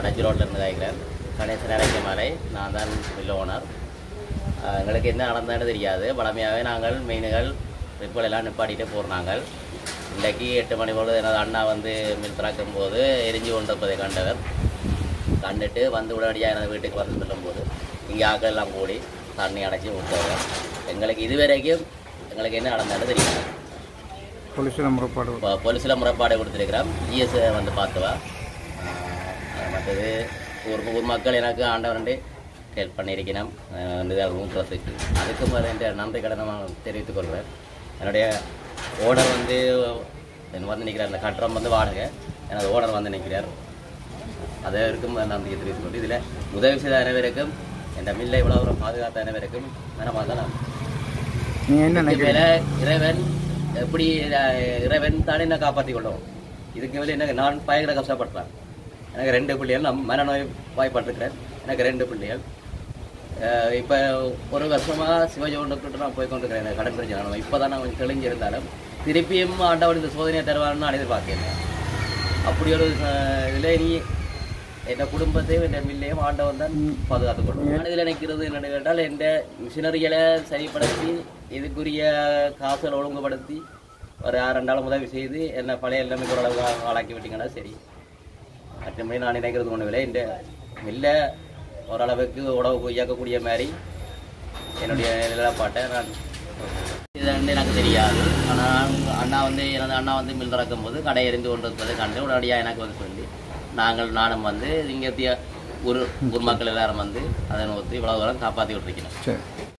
touch ரோட்டில் இருந்து காய்க்கிறேன் கணேசன் இறக்கிய மலை நான் தான் மில் ஓனர் ஆஹ் எங்களுக்கு என்ன நடந்ததுன்னு தெரியாது பழமையாகவே நாங்கள் மீன்கள் ரிப்பல் எல்லாம் நிப்பாட்டிட்டு போகிறோம் நாங்கள் இன்றைக்கு எட்டு மணி போது எனது அண்ணா வந்து மில் திறக்கும் போது எரிஞ்சு கொண்டிருப்பதை கண்டவர் கண்டுட்டு வந்து உடனடியாக எனது வீட்டுக்கு வந்து சொல்லும்போது இங்கே ஆட்கள் எல்லாம் கூடி தண்ணி அடைச்சி விட்டவர் எங்களுக்கு இதுவரைக்கும் எங்களுக்கு என்ன நடந்ததுன்னு தெரியாது போலீஸில் முறைப்பாடு இப்போ போலீஸில் முறைப்பாடு கொடுத்துருக்கிறோம் ஜிஎஸ் வந்து பார்த்துவா ஆஹ் மற்றது ஊர் ஊர் மக்கள் எனக்கு ஆண்டவரண்டு ஹெல்ப் பண்ணியிருக்கணும் ரூம் ப்ளஸுக்கு அதுக்கு மேலே என்ற நன்றி கடனை நான் தெரிவித்துக் கொள்கிறேன் என்னுடைய ஓனர் வந்து என்ன வந்து நிற்கிறார் இந்த கட்டடம் வந்து வாடகை எனது ஓனர் வந்து நிற்கிறார் அதற்கும் நன்றி தெரிவித்துக் கொண்டு இதில் உதவி செய்த அனைவருக்கும் என் மில்லை இவ்வளோ தூரம் பாதுகாத்த அனைவருக்கும் மனமாக தான் நான் நீங்கள் என்ன இதுக்கு நினைக்கிறீங்க மேல இறைவன் எப்படி அஹ், இறைவன் தானே என்ன காப்பாற்றி கொள்ளும் இதுக்கு மேலே எனக்கு நான் பயங்கர கஷ்டப்பட்டேன் எனக்கு ரெண்டு பிள்ளைகள் நான் மனநோய் வாய்ப்பட்டிருக்கிறேன் எனக்கு ரெண்டு பிள்ளைகள் அஹ், இப்ப ஒரு வருஷமா சிவஜோண்டுக்கிட்டு நான் போய் கொண்டிருக்கிறேன் எனக்கு கடன் பிரச்சனை நான் இப்போ தான் நான் கொஞ்சம் தெளிஞ்சிருந்தாலும் திருப்பியும் ஆண்டவன் இந்த சோதனையை தருவான்னு நான் எதிர்பார்க்கிறேன் அப்படி ஒரு அஹ், இதுல நீ என் குடும்பத்தையும் என் மில்லையும் ஆண்டவன் தான் பாதுகாத்துக் கொள்ளும் நான் இதில் நிற்கிறது என்னன்னு கேட்டால் என் மிஷினரிகளை சரிப்படுத்தி இதுக்குரிய காசுகளை ஒழுங்குபடுத்தி ஒரு ஆறு ரெண்டாலும் உதவி செய்து என்ன பழைய எல்லாமே ஓரளவு ஆளாக்கி விட்டீங்கன்னா சரி மற்றபடி நான் நினைக்கிறது ஒன்றும் இல்லை இந்த மில்லை ஓரளவுக்கு உடவு இயக்கக்கூடிய மாதிரி என்னுடைய நிலப்பாட்டை நான் இது வந்து எனக்கு தெரியாது ஆனால் அண்ணா வந்து எனது அண்ணா வந்து மில் திறக்கும் போது கடை எரிந்து கொண்டிருப்பதை கண்டு உடனடியாக எனக்கு வந்து சொல்லி நாங்கள் நானும் வந்து இங்கே ஊர் ஊர் மக்கள் எல்லாரும் வந்து அதை நோக்கி இவ்வளவு தூரம் காப்பாற்றி விட்டுருக்கணும் சரி